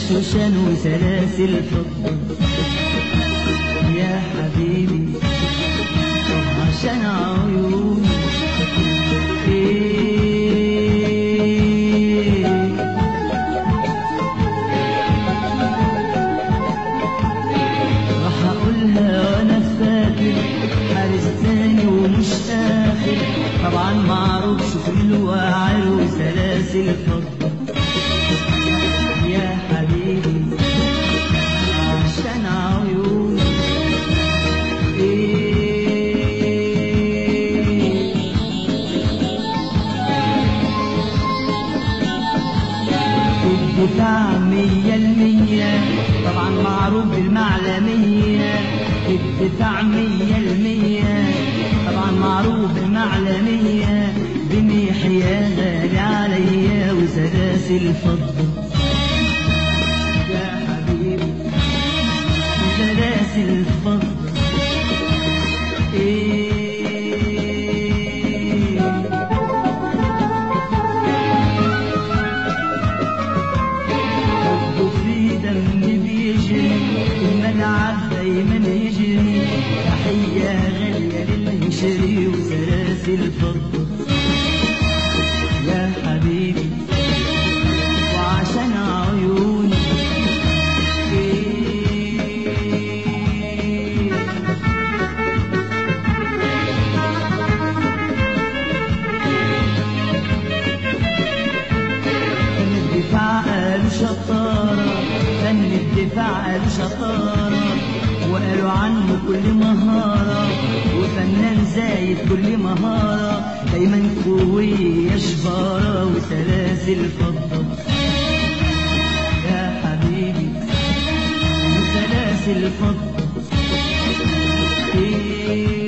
الشوشان وسلاسل فضة يا حبيبي طب عشان عيوني إيه راح اقولها وانا فاكر حارس تاني ومش اخر طبعا معروف شوف الواعر وسلاسل فضة يا حبيبي عشان عيوني إيه الدفاع مية المية طبعا معروف بالمعلمية الدفاع مية المية طبعا معروف بالمعلمية بميحية غالي عليا وسلاسل فضة يا حبيبي سلاسل فضة إيه حبه في دمي بيجري الملعب دايما يجري تحية غالية للهشري وسلاسل فضة يا حبيبي وعشان عيوني إيه فن الدفاع قالوا شطارة فن الدفاع قالوا شطارة وقالوا عنه كل مهارة وفنان زايد كل مهارة دايما قوية شبارة وسلاسل فضة يا حبيبي وسلاسل فضة إيه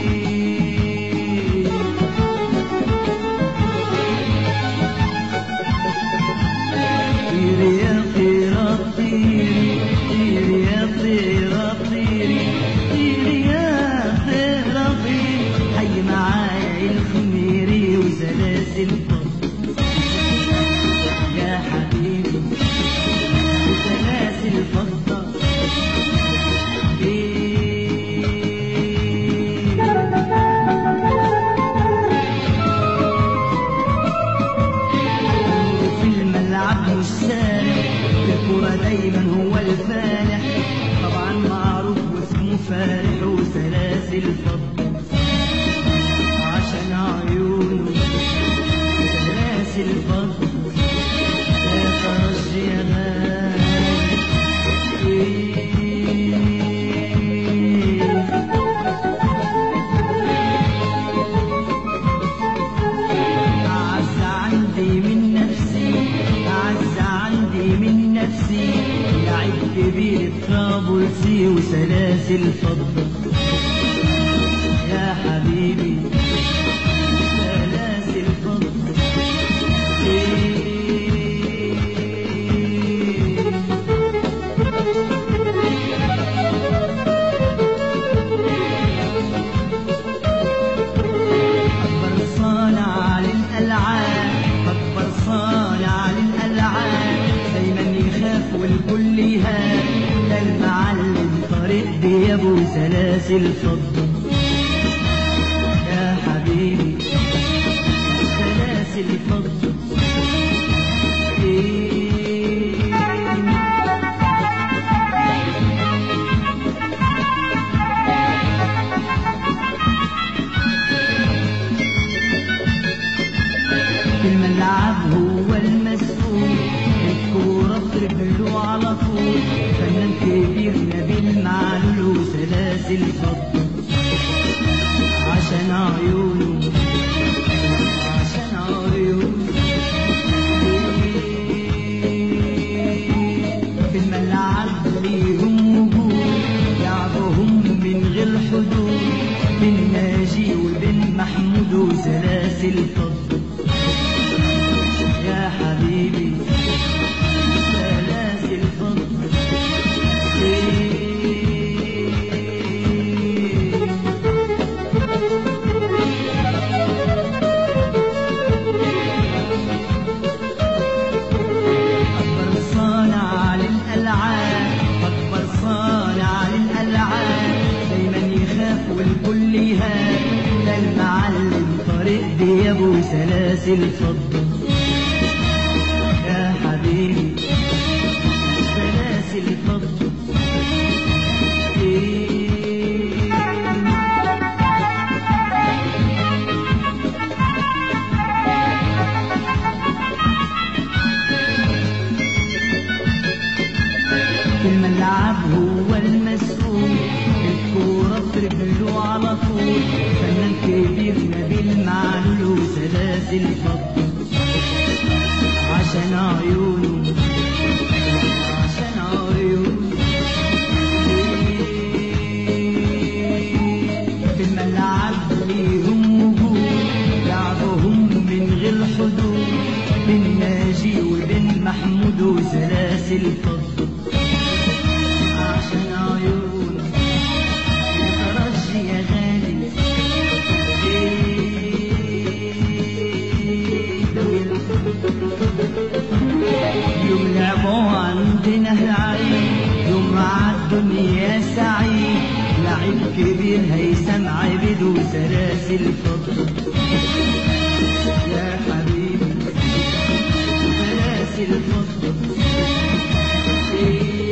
طيري يا طيرة طيري طيري يا طيرة طيري طيري يا طيرة طيري حي معايا الخميري وسلاسل فضة يا حبيبي وسلاسل فضة إيه في الملعب مش سارح الكرة دايما هو الفالح طبعا معروف واسمه فارح وسلاسل فضة عشان عيونه سلاسل فضة يا فرج يا غالي إيه أعز عندي من نفسي أعز عندي من نفسي لعب كبير طرابلسي وسلاسل فضة يا حبيبي سلاسل فضة إيه أكبر صانع للألعاب أكبر صانع للألعاب دايما يخاف والكل يهاب ده المعلم طارق ديابه سلاسل فضة يا حبيبي سلاسل فضة إيه في الملعب هو المسؤول الكورة بترجله على طول فنان كبير نبيل معلول وسلاسل فضة عشان عيونه عشان عيونه في الملعب ليهم وجود لعبهم من غير حدود بين ناجي وبين محمود وسلاسل فضة يا حبيبي سلاسل فضة إيه أكبر صانع لل كلها ده المعلم طارق دي ابو سلاسل فضة يا حبيبي سلاسل فضة إيه في الملعب هو المسؤول الكورة في رجله على طول فنان كبير نبيل معلول وسلاسل فضة عشان عيونه عشان عيونه في الملعب ليهم وجود لعبهم من غير حدود بين ناجي وبين محمود وسلاسل فضة عشان عيونه ترجي يا غالي يوم لعبوا عندنا العيد يوم عالدنيا سعيد لعيب كبير هيثم عبد وسلاسل فضة يا حبيبي سلاسل فضة إيه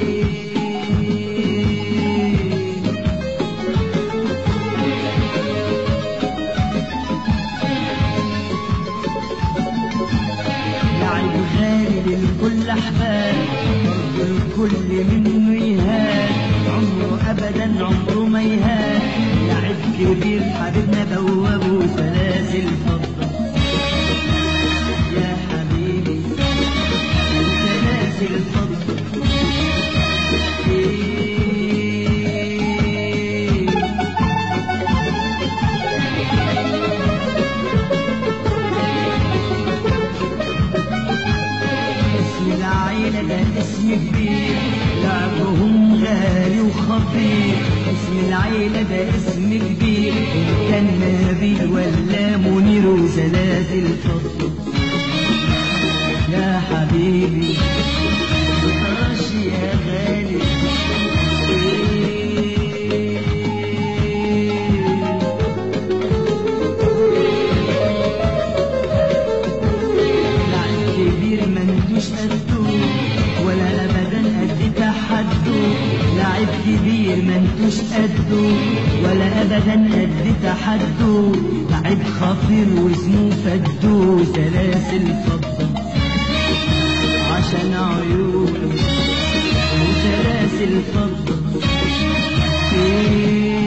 لعب غالي للكل احباب برضه الكل منه يهان عمره ابدا عمره ما يهان لعب كبير حبيبنا بوابه سلاسل فضه يا حبيبي سلاسل فضه إيه اسم العيلة ده اسم كبير لعبهم غالي وخطير اسم العيلة ده اسم كبير إن كان نبيل ولا منير وسلاسل فضة يا حبيبي بطرش يا غالي إيه لعب كبير ما انتوش قدو ولا ابدا قد تحدو لعب كبير ما انتوش قدو ولا ابدا قد تحدو لعب خطير واسمه فدو سلاسل فضة عشان عيونه وسلاسل فضة إيه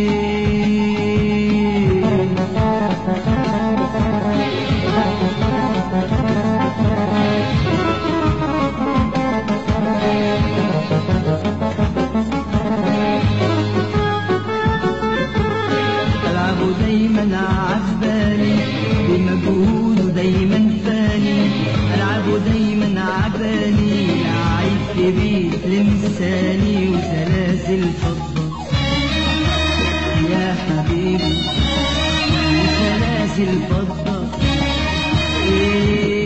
ألعبه دايما عبالي بمجهوده دايما فاني ألعبه دايما عبالي لعيب كبير لمساني وسلاسل فضة يا حبيبي وسلاسل فضة إيه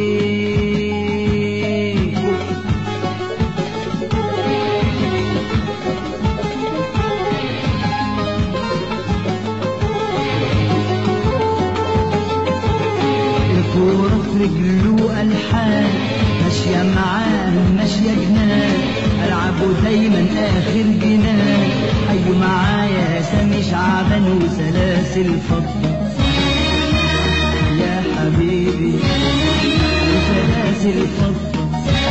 الكورة في رجله ألحان ماشية معاه ماشية جنان ألعبه دايما آخر جنان حيوا معايا سامي شعبان وسلاسل فضة يا حبيبي وسلاسل فضة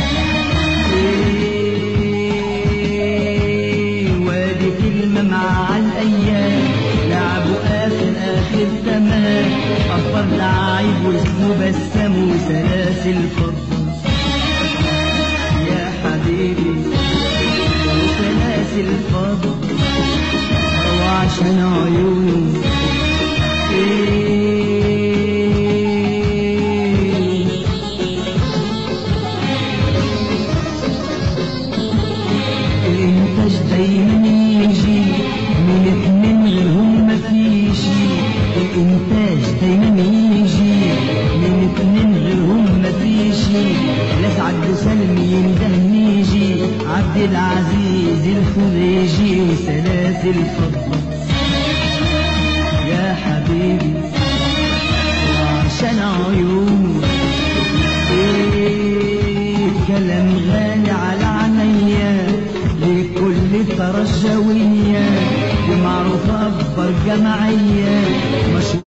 إيه وادي كلمة مع الأيام لعبوا آخر آخر تمام أكبر لعيب واسمه بسام وسلاسل فضة يا حبيبي وسلاسل فضة وعشان عيونه إيه الانتاج دايما يجي من اتنين غيرهم مفيش الانتاج دايما يجي من اتنين غيرهم مفيش لا عبد سلم يندهني يجي عبد العزيز الخليجي وسلاسل فضة حبيبي وعشان عيونه ايه كلام غالي على عينيا لكل فرجوية ومعروف أكبر جمعية